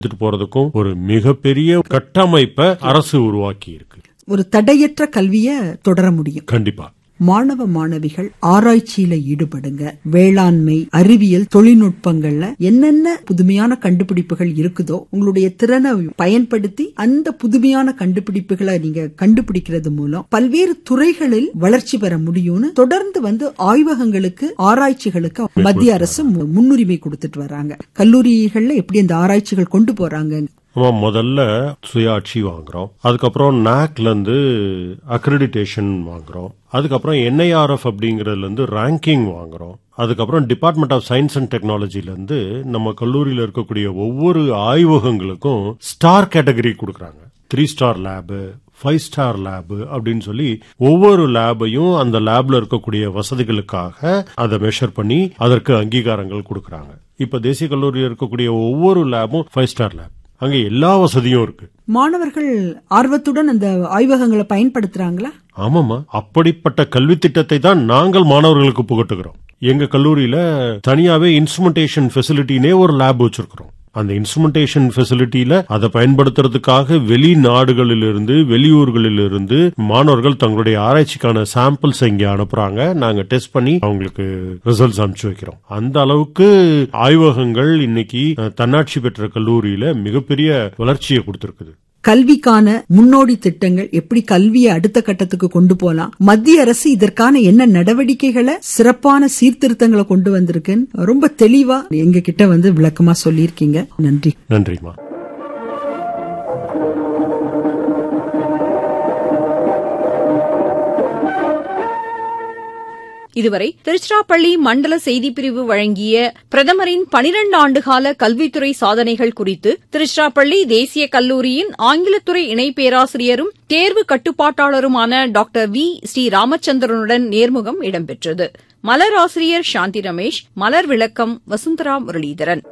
எடுத்துட்டு போறதுக்கும் ஒரு மிகப்பெரிய கட்டமைப்பை அரசு உருவாக்கி இருக்கு ஒரு தடையற்ற கல்விய தொடர முடியும் கண்டிப்பா மாணவ மாணவிகள் ஆராய்ச்சியில ஈடுபடுங்க வேளாண்மை அறிவியல் தொழில்நுட்பங்கள்ல என்னென்ன புதுமையான கண்டுபிடிப்புகள் இருக்குதோ உங்களுடைய திறனை பயன்படுத்தி அந்த புதுமையான கண்டுபிடிப்புகளை நீங்க கண்டுபிடிக்கிறது மூலம் பல்வேறு துறைகளில் வளர்ச்சி பெற முடியும்னு தொடர்ந்து வந்து ஆய்வகங்களுக்கு ஆராய்ச்சிகளுக்கு மத்திய அரசு மு- முன்னுரிமை கொடுத்துட்டு வராங்க கல்லூரிகள்ல எப்படி அந்த ஆராய்ச்சிகள் கொண்டு போறாங்க ஆமா முதல்ல சுயாட்சி வாங்குறோம் அதுக்கப்புறம் நாக்ல இருந்து அக்ரெடிடேஷன் வாங்குறோம் அதுக்கப்புறம் என்ஐஆர்எஃப் அப்படிங்கறதுல இருந்து ரேங்கிங் வாங்குறோம் அதுக்கப்புறம் டிபார்ட்மெண்ட் ஆஃப் சயின்ஸ் அண்ட் டெக்னாலஜில இருந்து நம்ம கல்லூரியில இருக்கக்கூடிய ஒவ்வொரு ஆய்வகங்களுக்கும் ஸ்டார் கேட்டகரி கொடுக்கறாங்க three star lab five star lab அப்படின்னு சொல்லி ஒவ்வொரு லேபையும் அந்த லேப்ல இருக்கக்கூடிய வசதிகளுக்காக அதை மெஷர் பண்ணி அதற்கு அங்கீகாரங்கள் கொடுக்கறாங்க இப்ப தேசிய கல்லூரியில் இருக்கக்கூடிய ஒவ்வொரு லேபும் ஃபைவ் ஸ்டார் லேப் அங்க எல்லா வசதியும் இருக்கு மாணவர்கள் ஆர்வத்துடன் அந்த ஆய்வகங்களை பயன்படுத்துறாங்களா ஆமாமா அப்படிப்பட்ட கல்வி திட்டத்தை தான் நாங்கள் மாணவர்களுக்கு புகட்டுகிறோம் எங்க கல்லூரியில தனியாவே இன்ஸ்ட்ருமெண்டேஷன் ஃபெசிலிட்டினே ஒரு லேப் வச்சிருக்கிறோம் அந்த இன்ஸ்ட்ருமெண்டேஷன் ஃபெசிலிட்டியில அதை பயன்படுத்துறதுக்காக வெளிநாடுகளிலிருந்து வெளியூர்களிலிருந்து மாணவர்கள் தங்களுடைய ஆராய்ச்சிக்கான சாம்பிள்ஸ் இங்க அனுப்புறாங்க நாங்க டெஸ்ட் பண்ணி அவங்களுக்கு ரிசல்ட்ஸ் அனுப்பிச்சு வைக்கிறோம் அந்த அளவுக்கு ஆய்வகங்கள் இன்னைக்கு அஹ், தன்னாட்சி பெற்ற கல்லூரியில மிகப்பெரிய வளர்ச்சியை கொடுத்திருக்குது கல்விக்கான முன்னோடி திட்டங்கள் எப்படி கல்வியை அடுத்த கட்டத்துக்கு கொண்டு போலாம் மத்திய அரசு இதற்கான என்ன நடவடிக்கைகளை சிறப்பான சீர்திருத்தங்களை கொண்டு வந்திருக்குன்னு ரொம்ப தெளிவா எங்க கிட்ட வந்து விளக்கமா சொல்லியிருக்கீங்க நன்றி நன்றிமா இதுவரை திருச்சிராப்பள்ளி மண்டல செய்திப்பிரிவு வழங்கிய பிரதமரின் பனிரண்டு ஆண்டுகால கல்வித்துறை சாதனைகள் குறித்து திருச்சிராப்பள்ளி தேசிய கல்லூரியின் ஆங்கிலத்துறை இணை பேராசிரியரும் தேர்வு கட்டுப்பாட்டாளருமான டாக்டர் வி ஸ்ரீ ராமச்சந்திரனுடன் நேர்முகம் இடம்பெற்றது மலர் ஆசிரியர் சாந்தி ரமேஷ் மலர் விளக்கம் வசுந்தரா முரளிதரன்